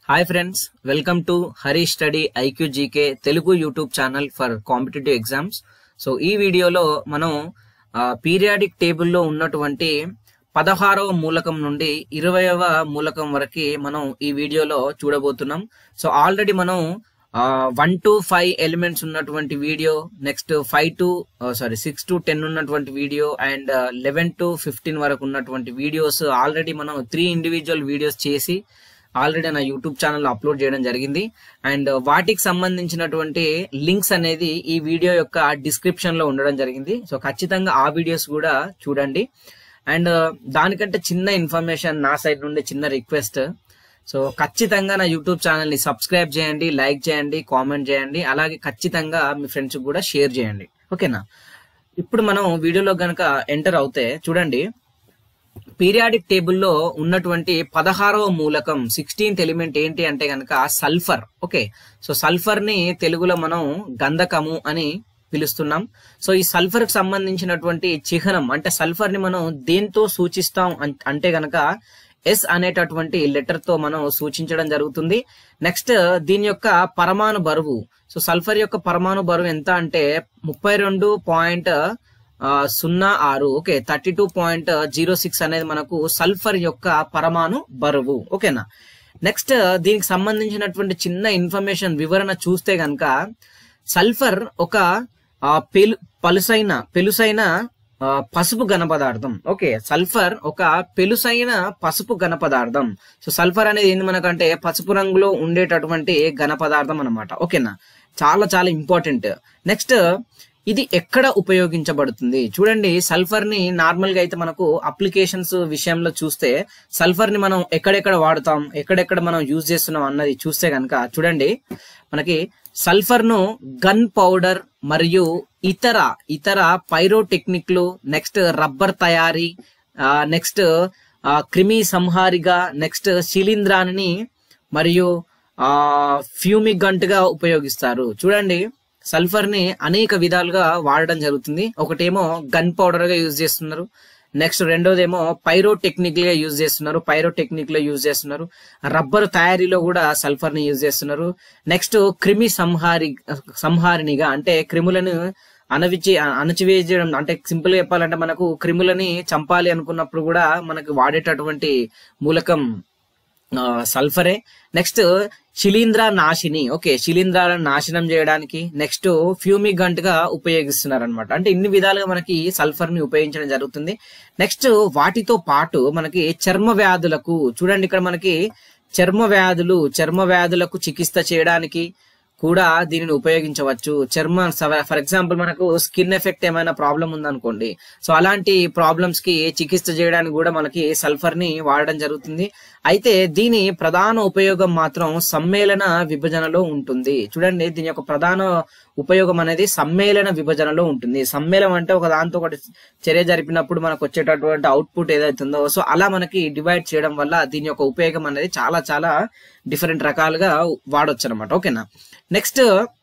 hi friends welcome to Hari study IQ GK Telugu YouTube channel for competitive exams so ఈ వీడియోలో మనం periodic టేబుల్లో ఉన్నటువంటి పదహారవ మూలకం నుండి ఇరవైవ మూలకం వరకు మనం ఈ వీడియోలో చూడబోతున్నాం సో ఆల్రెడీ మనం వన్ టు ఫైవ్ ఎలిమెంట్స్ ఉన్నటువంటి video next five to sorry six to ten ఉన్నటువంటి video and eleven to fifteen వరకు ఉన్నటువంటి వీడియోస్ ఆల్రెడీ మనం త్రీ ఇండివిజువల్ వీడియోస్ చేసి ఆల్రెడీ నా యూట్యూబ్ ఛానల్లో అప్లోడ్ చేయడం జరిగింది అండ్ వాటికి సంబంధించినటువంటి లింక్స్ అనేది ఈ వీడియో యొక్క డిస్క్రిప్షన్ లో ఉండడం జరిగింది సో ఖచ్చితంగా ఆ వీడియోస్ కూడా చూడండి అండ్ దానికంటే చిన్న ఇన్ఫర్మేషన్ నా సైడ్ నుండి చిన్న రిక్వెస్ట్ సో ఖచ్చితంగా నా యూట్యూబ్ ఛానల్ ని సబ్స్క్రైబ్ చేయండి లైక్ చేయండి కామెంట్ చేయండి అలాగే ఖచ్చితంగా మీ ఫ్రెండ్స్ కూడా షేర్ చేయండి ఓకేనా ఇప్పుడు మనం వీడియోలో గనక ఎంటర్ అవుతే చూడండి పీరియాడిక్ టేబుల్లో ఉన్నటువంటి పదహారవ మూలకం సిక్స్టీన్త్ ఎలిమెంట్ ఏంటి అంటే గనక సల్ఫర్ ఓకే సో సల్ఫర్ ని తెలుగులో మనం గంధకము అని పిలుస్తున్నాం సో ఈ సల్ఫర్ కి సంబంధించినటువంటి చిహ్నం అంటే సల్ఫర్ ని మనం దేంతో సూచిస్తాం అంటే గనక ఎస్ అనేటటువంటి లెటర్ తో మనం సూచించడం జరుగుతుంది నెక్స్ట్ దీని యొక్క పరమాణు బరువు సో సల్ఫర్ యొక్క పరమాణు బరువు ఎంత అంటే ముప్పై రెండు పాయింట్ సున్నా ఆరు okay thirty two point zero six అనేది మనకు సల్ఫర్ యొక్క పరమాణు బరువు ఓకేనా నెక్స్ట్ దీనికి సంబంధించినటువంటి చిన్న ఇన్ఫర్మేషన్ వివరణ చూస్తే గనక సల్ఫర్ ఒక పెలు పలుసైన పెలుసైన పసుపు ఘన పదార్థం ఓకే సల్ఫర్ ఒక పెలుసైన పసుపు ఘన పదార్థం సో సల్ఫర్ అనేది ఏంది మనకంటే పసుపు రంగులో ఉండేటటువంటి ఘన పదార్థం అనమాట ఓకేనా చాలా చాలా ఇంపార్టెంట్ నెక్స్ట్ ఇది ఎక్కడ ఉపయోగించబడుతుంది చూడండి సల్ఫర్ ని నార్మల్ గా అయితే మనకు అప్లికేషన్స్ విషయంలో చూస్తే సల్ఫర్ ని మనం ఎక్కడెక్కడ వాడుతాం ఎక్కడెక్కడ మనం యూజ్ చేస్తున్నాం అన్నది చూస్తే కనుక చూడండి మనకి సల్ఫర్ ను గన్ పౌడర్ మరియు ఇతర ఇతర పైరోటెక్నిక్లు నెక్స్ట్ రబ్బర్ తయారీ నెక్స్ట్ క్రిమి సంహారిగా నెక్స్ట్ శిలీంధ్రాన్ని మరియు ఫ్యూమిగంట్ గా ఉపయోగిస్తారు చూడండి సల్ఫర్ ని అనేక విధాలుగా వాడడం జరుగుతుంది ఒకటేమో గన్ పౌడర్ గా యూజ్ చేస్తున్నారు నెక్స్ట్ రెండోదేమో పైరో టెక్నిక్ గా యూజ్ చేస్తున్నారు పైరో టెక్నిక్ లో యూజ్ చేస్తున్నారు రబ్బర్ తయారీలో కూడా సల్ఫర్ ని యూజ్ చేస్తున్నారు నెక్స్ట్ క్రిమి సంహారి సంహారినిగా అంటే క్రిములను అనవిచి అణచివేయడం అంటే సింపుల్ గా చెప్పాలంటే మనకు క్రిములని చంపాలి అనుకున్నప్పుడు కూడా మనకు వాడేటటువంటి మూలకం సల్ఫరే నెక్స్ట్ శిలీంద్ర నాశిని ఓకే శిలీంధ్రాలను నాశనం చేయడానికి నెక్స్ట్ ఫ్యూమిగంట్ గా ఉపయోగిస్తున్నారు అనమాట అంటే ఇన్ని విధాలుగా మనకి సల్ఫర్ ని ఉపయోగించడం జరుగుతుంది నెక్స్ట్ వాటితో పాటు మనకి చర్మ వ్యాధులకు చూడండి ఇక్కడ మనకి చర్మ వ్యాధులు చర్మ వ్యాధులకు చికిత్స చేయడానికి కూడా దీనిని ఉపయోగించవచ్చు చర్మ ఫర్ ఎగ్జాంపుల్ మనకు స్కిన్ ఎఫెక్ట్ ఏమైనా ప్రాబ్లం ఉందనుకోండి సో అలాంటి ప్రాబ్లమ్స్ కి చికిత్స చేయడానికి కూడా మనకి సల్ఫర్ ని వాడడం జరుగుతుంది అయితే దీని ప్రధాన ఉపయోగం మాత్రం సమ్మేళన విభజనలో ఉంటుంది చూడండి దీని యొక్క ప్రధాన ఉపయోగం అనేది సమ్మేళన విభజనలో ఉంటుంది సమ్మేళనం అంటే ఒక దాంతో ఒకటి చర్య జరిపినప్పుడు మనకు వచ్చేటటువంటి అవుట్పుట్ ఏదైతుందో సో అలా మనకి డివైడ్ చేయడం వల్ల దీని యొక్క ఉపయోగం అనేది చాలా చాలా డిఫరెంట్ రకాలుగా వాడొచ్చు అనమాట ఓకేనా నెక్స్ట్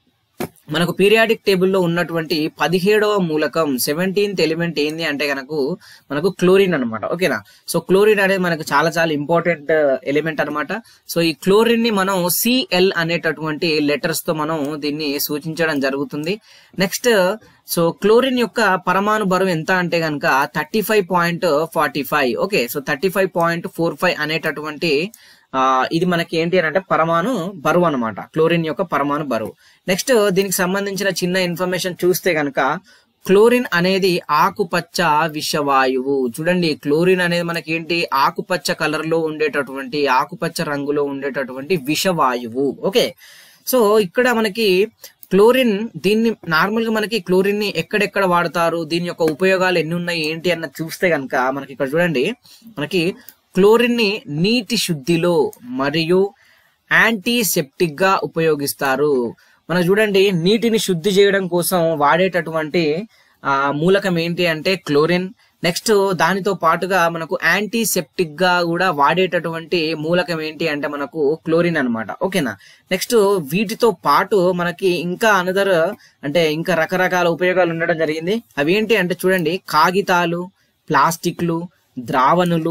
మనకు పీరియాడిక్ టేబుల్లో ఉన్నటువంటి పదిహేడవ మూలకం సెవెంటీన్త్ ఎలిమెంట్ ఏంది అంటే కనుక మనకు క్లోరిన్ అనమాట ఓకేనా సో క్లోరిన్ అనేది మనకు చాలా చాలా ఇంపార్టెంట్ ఎలిమెంట్ అనమాట సో ఈ క్లోరిన్ ని మనం సిఎల్ అనేటటువంటి లెటర్స్ తో మనం దీన్ని సూచించడం జరుగుతుంది నెక్స్ట్ సో క్లోరిన్ యొక్క పరమాణు బరువు ఎంత అంటే కనుక thirty five point forty five okay so thirty five point four five అనేటటువంటి ఇది మనకి ఏంటి అని అంటే పరమాణు బరువు అనమాట క్లోరిన్ యొక్క పరమాణు బరువు నెక్స్ట్ దీనికి సంబంధించిన చిన్న ఇన్ఫర్మేషన్ చూస్తే కనుక క్లోరిన్ అనేది ఆకుపచ్చ విషవాయువు చూడండి క్లోరిన్ అనేది మనకి ఏంటి ఆకుపచ్చ కలర్ లో ఉండేటటువంటి ఆకుపచ్చ రంగులో ఉండేటటువంటి విషవాయువు ఓకే సో ఇక్కడ మనకి క్లోరిన్ దీన్ని నార్మల్ గా మనకి క్లోరిన్ ని ఎక్కడెక్కడ వాడతారు దీని యొక్క ఉపయోగాలు ఎన్ని ఉన్నాయి ఏంటి అన్న చూస్తే కనుక మనకి ఇక్కడ చూడండి మనకి క్లోరిన్ ని నీటి శుద్ధిలో మరియు యాంటీసెప్టిక్ గా ఉపయోగిస్తారు మనం చూడండి నీటిని శుద్ధి చేయడం కోసం వాడేటటువంటి ఆ మూలకం ఏంటి అంటే క్లోరిన్ నెక్స్ట్ దానితో పాటుగా మనకు యాంటీసెప్టిక్ గా కూడా వాడేటటువంటి మూలకం ఏంటి అంటే మనకు క్లోరిన్ అనమాట ఓకేనా నెక్స్ట్ వీటితో పాటు మనకి ఇంకా అనదర్ అంటే ఇంకా రకరకాల ఉపయోగాలు ఉండడం జరిగింది అవి ఏంటి అంటే చూడండి కాగితాలు ప్లాస్టిక్లు ద్రావణులు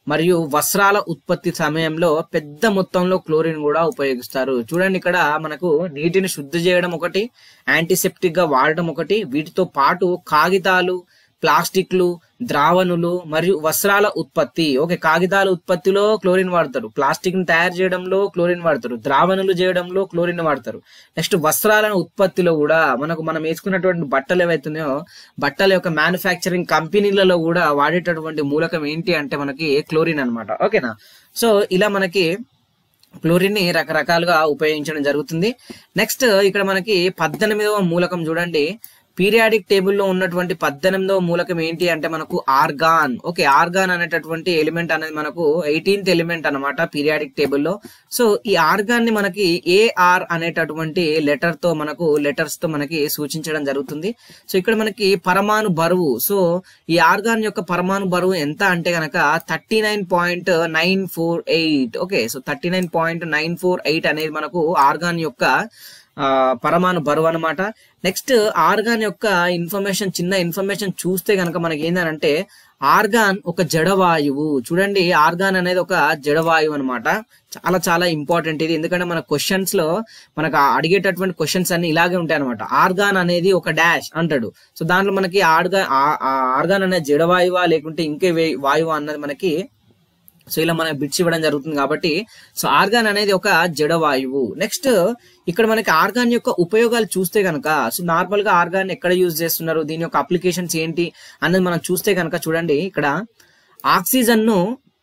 మరియు వస్త్రాల ఉత్పత్తి సమయంలో పెద్ద మొత్తంలో క్లోరిన్ కూడా ఉపయోగిస్తారు చూడండి ఇక్కడ మనకు నీటిని శుద్ధి చేయడం ఒకటి యాంటీసెప్టిక్ గా వాడడం ఒకటి వీటితో పాటు కాగితాలు ప్లాస్టిక్లు ద్రావణులు మరియు వస్త్రాల ఉత్పత్తి ఓకే కాగితాల ఉత్పత్తిలో క్లోరిన్ వాడతారు ప్లాస్టిక్ ని తయారు చేయడంలో క్లోరిన్ వాడతారు ద్రావణులు చేయడంలో క్లోరిన్ వాడతారు నెక్స్ట్ వస్త్రాల ఉత్పత్తిలో కూడా మనకు మనం వేసుకున్నటువంటి బట్టలు ఏవైతున్నాయో బట్టల యొక్క మ్యానుఫ్యాక్చరింగ్ కంపెనీలలో కూడా వాడేటటువంటి మూలకం ఏంటి అంటే మనకి క్లోరిన్ అన్నమాట ఓకేనా సో ఇలా మనకి క్లోరిన్ ని రకరకాలుగా ఉపయోగించడం జరుగుతుంది నెక్స్ట్ ఇక్కడ మనకి పద్దెనిమిదవ మూలకం చూడండి పీరియాడిక్ టేబుల్లో ఉన్నటువంటి పద్దెనిమిదవ మూలకం ఏంటి అంటే మనకు ఆర్గాన్ ఓకే ఆర్గాన్ అనేటటువంటి ఎలిమెంట్ అనేది మనకు ఎయిటీన్త్ ఎలిమెంట్ అన్నమాట పీరియాడిక్ టేబుల్లో సో ఈ ఆర్గాన్ ని మనకి ఏఆర్ అనేటటువంటి లెటర్ తో మనకు లెటర్స్ తో మనకి సూచించడం జరుగుతుంది సో ఇక్కడ మనకి పరమాణు బరువు సో ఈ ఆర్గాన్ యొక్క పరమాణు బరువు ఎంత అంటే గనక thirty nine point nine four eight okay so thirty nine point nine four eight అనేది మనకు ఆర్గాన్ యొక్క ఆ, పరమాణు బరువు అనమాట నెక్స్ట్ ఆర్గాన్ యొక్క ఇన్ఫర్మేషన్ చిన్న ఇన్ఫర్మేషన్ చూస్తే గనక మనకి ఏంటంటే ఆర్గాన్ ఒక జడవాయువు చూడండి ఆర్గాన్ అనేది ఒక జడవాయువు అనమాట చాలా చాలా ఇంపార్టెంట్ ఇది ఎందుకంటే మన క్వశ్చన్స్ లో మనకు ఆ అడిగేటటువంటి క్వశ్చన్స్ అన్ని ఇలాగే ఉంటాయి అనమాట ఆర్గాన్ అనేది ఒక డాష్ అంటాడు సో దాంట్లో మనకి ఆర్గా ఆర్గాన్ అనేది జడవాయువా లేకుంటే ఇంకే వే- వాయువా అన్నది మనకి సో ఇలా మనకి బిట్స్ ఇవ్వడం జరుగుతుంది కాబట్టి సో ఆర్గాన్ అనేది ఒక జడవాయువు నెక్స్ట్ ఇక్కడ మనకి ఆర్గాన్ యొక్క ఉపయోగాలు చూస్తే కనుక సో నార్మల్ గా ఆర్గాన్ ఎక్కడ యూజ్ చేస్తున్నారు దీని యొక్క అప్లికేషన్స్ ఏంటి అన్నది మనం చూస్తే కనుక చూడండి ఇక్కడ ఆక్సిజన్ ను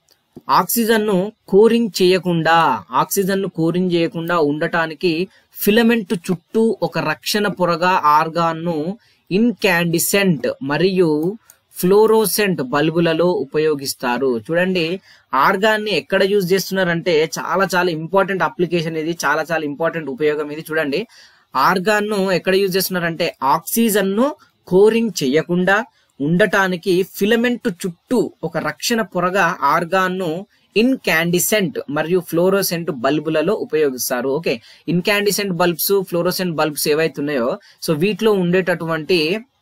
ఆక్సిజన్ ను కూరింగ్ చేయకుండా ఆక్సిజన్ ను కూరింగ్ చేయకుండా ఉండటానికి ఫిలమెంట్ చుట్టూ ఒక రక్షణ పొరగా ఆర్గాన్ ను ఇన్కాండిసెంట్ మరియు ఫ్లోరోసెంట్ బల్బులలో ఉపయోగిస్తారు చూడండి ఆర్గాన్ ని ఎక్కడ యూజ్ చేస్తున్నారంటే చాలా చాలా ఇంపార్టెంట్ అప్లికేషన్ ఇది చాలా చాలా ఇంపార్టెంట్ ఉపయోగం ఇది చూడండి ఆర్గాన్ ను ఎక్కడ యూజ్ చేస్తున్నారంటే ఆక్సిజన్ ను కోరింగ్ చేయకుండా ఉండటానికి ఫిలమెంట్ చుట్టూ ఒక రక్షణ పొరగా ఆర్గాన్ ను ఇన్కాండిసెంట్ మరియు ఫ్లోరోసెంట్ బల్బులలో ఉపయోగిస్తారు okay incandescent bulbs fluorescent bulbs ఏవైతే ఉన్నాయో సో వీటిలో ఉండేటటువంటి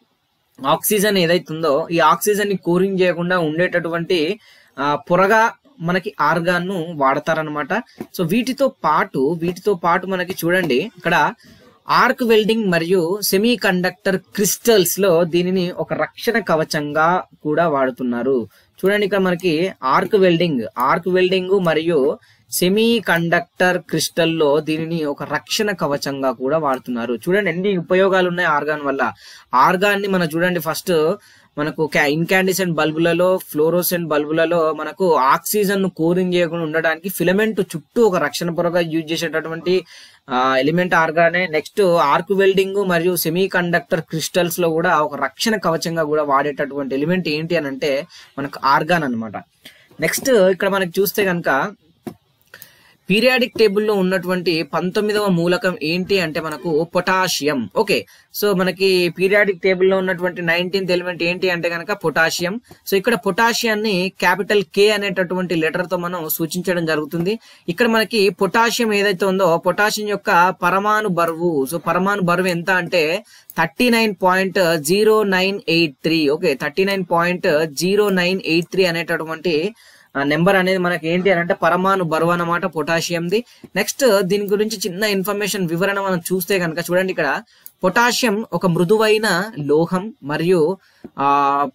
ఆక్సిజన్ ఏదైతుందో ఈ ఆక్సిజన్ ని కూరింగ్ చేయకుండా ఉండేటటువంటి ఆ, పొరగా మనకి ఆర్గాన్ ను వాడతారనమాట సో వీటితో పాటు వీటితో పాటు మనకి చూడండి ఇక్కడ ఆర్క్ వెల్డింగ్ మరియు సెమీ కండక్టర్ క్రిస్టల్స్ లో దీనిని ఒక రక్షణ కవచంగా కూడా వాడుతున్నారు చూడండి ఇక్కడ మనకి ఆర్క్ వెల్డింగ్ ఆర్క్ వెల్డింగ్ మరియు సెమీ కండక్టర్ క్రిస్టల్ లో దీనిని ఒక రక్షణ కవచంగా కూడా వాడుతున్నారు చూడండి ఎన్ని ఉపయోగాలు ఉన్నాయి ఆర్గాన్ వల్ల ఆర్గాన్ ని మనం చూడండి ఫస్ట్ మనకు ఇన్కాండిసెంట్ బల్బులలో ఫ్లోరోసెంట్ బల్బులలో మనకు ఆక్సిజన్ ను కూరింగ్ చేయకుండా ఉండడానికి ఫిలమెంట్ చుట్టూ ఒక రక్షణ పొరగా యూజ్ చేసేటటువంటి ఎలిమెంట్ ఆర్గానే నెక్స్ట్ ఆర్క్ వెల్డింగ్ మరియు సెమీ కండక్టర్ క్రిస్టల్స్ లో కూడా ఒక రక్షణ కవచంగా కూడా వాడేటటువంటి ఎలిమెంట్ ఏంటి అని అంటే మనకు ఆర్గాన్ అన్నమాట నెక్స్ట్ ఇక్కడ మనకి చూస్తే కనుక పీరియాడిక్ టేబుల్లో ఉన్నటువంటి పంతొమ్మిదవ మూలకం ఏంటి అంటే మనకు పొటాషియం ఓకే సో మనకి పీరియాడిక్ టేబుల్లో ఉన్నటువంటి నైన్టీన్త్ ఎలిమెంట్ ఏంటి అంటే కనుక పొటాషియం సో ఇక్కడ పొటాషియాన్ని క్యాపిటల్ కే అనేటటువంటి లెటర్ తో మనం సూచించడం జరుగుతుంది ఇక్కడ మనకి పొటాషియం ఏదైతే ఉందో పొటాషియం యొక్క పరమాణు బరువు సో పరమాణు బరువు ఎంత అంటే thirty nine point zero nine eight three okay thirty nine point zero nine eight three అనేటటువంటి నెంబర్ అనేది మనకి ఏంటి అని అంటే పరమాణు బరువు అన్నమాట పొటాషియంది నెక్స్ట్ దీని గురించి చిన్న ఇన్ఫర్మేషన్ వివరణ మనం చూస్తే కనుక చూడండి ఇక్కడ పొటాషియం ఒక మృదువైన లోహం మరియు ఆ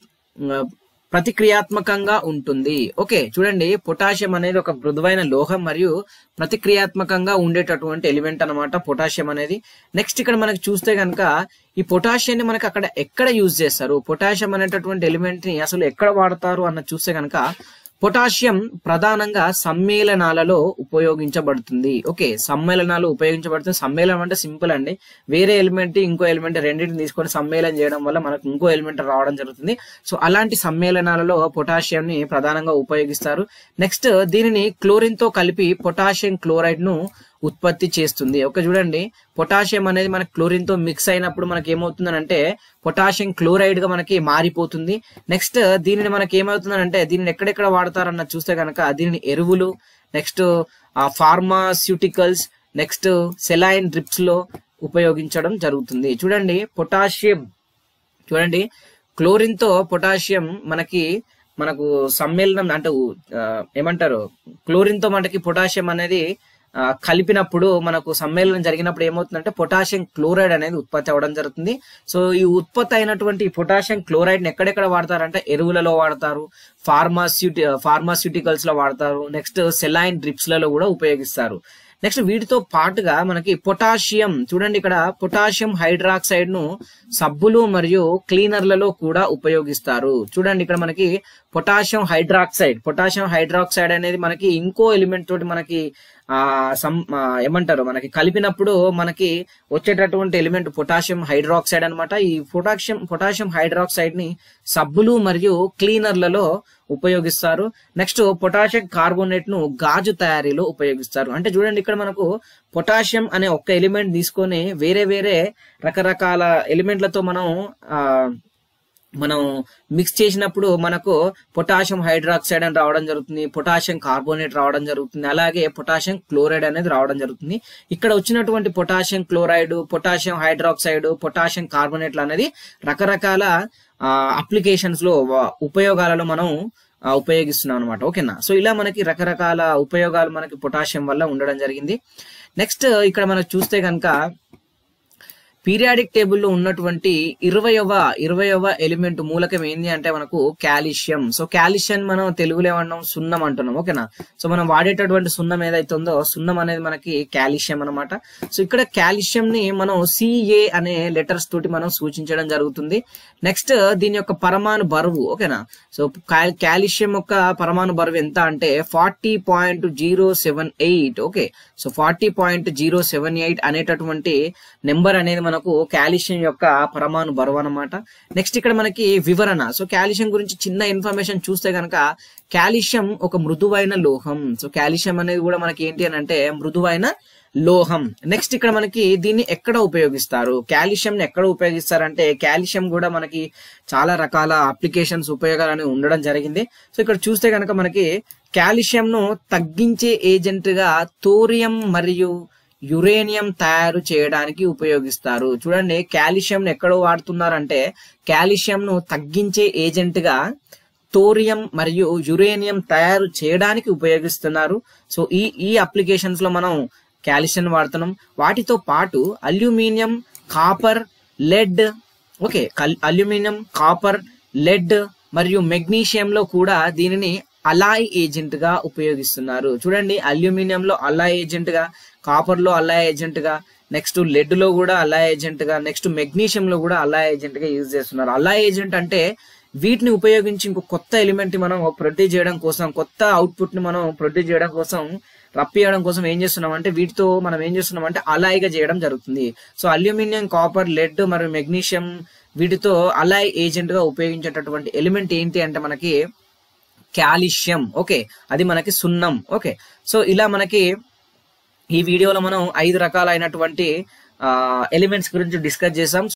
ప్రతిక్రియాత్మకంగా ఉంటుంది ఓకే చూడండి పొటాషియం అనేది ఒక మృదువైన లోహం మరియు ప్రతిక్రియాత్మకంగా ఉండేటటువంటి ఎలిమెంట్ అన్నమాట పొటాషియం అనేది నెక్స్ట్ ఇక్కడ మనకి చూస్తే కనుక ఈ పొటాషియాన్ని మనకి అక్కడ ఎక్కడ యూజ్ చేస్తారు పొటాషియం అనేటటువంటి ఎలిమెంట్ ని అసలు ఎక్కడ వాడతారు అన్న చూస్తే కనుక పొటాషియం ప్రధానంగా సమ్మేళనాలలో ఉపయోగించబడుతుంది ఓకే సమ్మేళనాలు ఉపయోగించబడుతుంది సమ్మేళనం అంటే సింపుల్ అండి వేరే ఎలిమెంట్ ఇంకో ఎలిమెంట్ రెండింటిని తీసుకొని సమ్మేళనం చేయడం వల్ల మనకు ఇంకో ఎలిమెంట్ రావడం జరుగుతుంది సో అలాంటి సమ్మేళనాలలో పొటాషియం ని ప్రధానంగా ఉపయోగిస్తారు నెక్స్ట్ దీనిని క్లోరిన్ తో కలిపి పొటాషియం క్లోరైడ్ ను ఉత్పత్తి చేస్తుంది ఒక చూడండి పొటాషియం అనేది మనకి క్లోరిన్ తో మిక్స్ అయినప్పుడు మనకి ఏమవుతుంది అంటే పొటాషియం క్లోరైడ్ గా మనకి మారిపోతుంది నెక్స్ట్ దీనిని మనకి ఏమవుతుంది అంటే దీనిని ఎక్కడెక్కడ వాడతారన్న చూస్తే కనుక దీనిని ఎరువులు next pharmaceuticals next saline drips లో ఉపయోగించడం జరుగుతుంది చూడండి పొటాషియం చూడండి క్లోరిన్ తో పొటాషియం మనకి మనకు సమ్మేళనం అంటే ఆ, ఏమంటారు క్లోరిన్ తో మనకి పొటాషియం అనేది ఆ, కలిపినప్పుడు మనకు సమ్మేళనం జరిగినప్పుడు ఏమవుతుందంటే పొటాషియం క్లోరైడ్ అనేది ఉత్పత్తి అవ్వడం జరుగుతుంది సో ఈ ఉత్పత్తి అయినటువంటి ఈ పొటాషియం క్లోరైడ్ ని ఎక్కడెక్కడ వాడతారంటే ఎరువులలో వాడతారు ఫార్మాస్యూటి ఫార్మాస్యూటికల్స్ లో వాడతారు నెక్స్ట్ సెలైన్ డ్రిప్స్ లలో కూడా ఉపయోగిస్తారు నెక్స్ట్ వీటితో పాటుగా మనకి పొటాషియం చూడండి ఇక్కడ పొటాషియం హైడ్రాక్సైడ్ ను సబ్బులు మరియు క్లీనర్లలో కూడా ఉపయోగిస్తారు చూడండి ఇక్కడ మనకి పొటాషియం హైడ్రాక్సైడ్ పొటాషియం హైడ్రాక్సైడ్ అనేది మనకి ఇంకో ఎలిమెంట్ తోటి మనకి ఆ సం ఆ, ఏమంటారు మనకి కలిపినప్పుడు మనకి వచ్చేటటువంటి ఎలిమెంట్ పొటాషియం హైడ్రాక్సైడ్ అన్నమాట ఈ పొటాషియం పొటాషియం హైడ్రాక్సైడ్ ని సబ్బులు మరియు క్లీనర్లలో ఉపయోగిస్తారు నెక్స్ట్ పొటాషియం కార్బోనేట్ ను గాజు తయారీలో ఉపయోగిస్తారు అంటే చూడండి ఇక్కడ మనకు పొటాషియం అనే ఒక్క ఎలిమెంట్ తీసుకొని వేరే వేరే రకరకాల ఎలిమెంట్లతో మనం ఆ మనం మిక్స్ చేసినప్పుడు మనకు పొటాషియం హైడ్రాక్సైడ్ అని రావడం జరుగుతుంది పొటాషియం కార్బోనేట్ రావడం జరుగుతుంది అలాగే పొటాషియం క్లోరైడ్ అనేది రావడం జరుగుతుంది ఇక్కడ వచ్చినటువంటి potassium chloride potassium hydroxide potassium కార్బోనేట్లు అనేది రకరకాల అప్లికేషన్స్ లో వ- ఉపయోగాలలో మనం ఆ, ఉపయోగిస్తున్నాం అనమాట ఓకేనా సో ఇలా మనకి రకరకాల ఉపయోగాలు మనకి పొటాషియం వల్ల ఉండడం జరిగింది నెక్స్ట్ ఇక్కడ మనం చూస్తే కనుక పీరియాడిక్ టేబుల్లో ఉన్నటువంటి ఇరవయవ ఇరవయవ ఎలిమెంట్ మూలకం ఏంది అంటే మనకు కాల్షియం సో కాల్షియం మనం తెలుగులో ఏమన్నాం సున్నం అంటున్నాం ఓకేనా సో మనం వాడేటటువంటి సున్నం ఏదైతే ఉందో సున్నం అనేది మనకి కాల్షియం అన్నమాట సో ఇక్కడ కాల్షియం ని మనం సిఏ అనే లెటర్స్ తోటి మనం సూచించడం జరుగుతుంది నెక్స్ట్ దీని యొక్క పరమాణు బరువు ఓకేనా సో కాల్- కాల్షియం యొక్క పరమాణు బరువు ఎంత అంటే forty point zero seven eight okay so forty point zero seven eight అనేటటువంటి నెంబర్ అనేది మనకు కాల్షియం యొక్క పరమాణు బరువు అన్నమాట నెక్స్ట్ ఇక్కడ మనకి వివరణ సో కాల్షియం గురించి చిన్న ఇన్ఫర్మేషన్ చూస్తే కనుక కాల్షియం ఒక మృదువైన లోహం సో కాల్షియం అనేది కూడా మనకి ఏంటి అని అంటే మృదువైన లోహం నెక్స్ట్ ఇక్కడ మనకి దీన్ని ఎక్కడ ఉపయోగిస్తారు కాల్షియం ని ఎక్కడ ఉపయోగిస్తారంటే కాల్షియం కూడా మనకి చాలా రకాల అప్లికేషన్స్ ఉపయోగాలు అనేవి ఉండడం జరిగింది సో ఇక్కడ చూస్తే కనుక మనకి కాల్షియం ను తగ్గించే ఏజెంట్ గా థోరియం మరియు యురేనియం తయారు చేయడానికి ఉపయోగిస్తారు చూడండి కాల్షియం ను ఎక్కడ వాడుతున్నారంటే కాల్షియం ను తగ్గించే ఏజెంట్ గా థోరియం మరియు యురేనియం తయారు చేయడానికి ఉపయోగిస్తున్నారు సో ఈ ఈ అప్లికేషన్స్ లో మనం కాల్షియం వాడుతున్నాం వాటితో పాటు aluminium copper lead okay aluminium copper lead మరియు మెగ్నీషియం లో కూడా దీనిని అలాయ్ ఏజెంట్ గా ఉపయోగిస్తున్నారు చూడండి అల్యూమినియం లో అలాయ్ ఏజెంట్ గా కాపర్ లో అలాయ్ ఏజెంట్ గా నెక్స్ట్ లెడ్ లో కూడా అలాయ్ ఏజెంట్ గా నెక్స్ట్ మెగ్నీషియం లో కూడా అలాయ్ ఏజెంట్ గా యూజ్ చేస్తున్నారు అలాయ్ ఏజెంట్ అంటే వీటిని ఉపయోగించి ఇంకో కొత్త ఎలిమెంట్ ని మనం ప్రొడ్యూస్ చేయడం కోసం కొత్త అవుట్పుట్ ని మనం ప్రొడ్యూస్ చేయడం కోసం రప్పియడం కోసం ఏం చేస్తున్నాం అంటే వీటితో మనం ఏం చేస్తున్నాం అంటే అలాయిగా చేయడం జరుగుతుంది సో అల్యూమినియం కాపర్ లెడ్ మరియు మెగ్నీషియం వీటితో అలాయ్ ఏజెంట్ గా ఉపయోగించేటటువంటి ఎలిమెంట్ ఏంటి అంటే మనకి కాల్షియం ఓకే అది మనకి సున్నం ఓకే సో ఇలా మనకి ఈ వీడియోలో మనం ఐదు రకాలైనటువంటి ఎలిమెంట్స్ గురించి డిస్కస్ చేసాం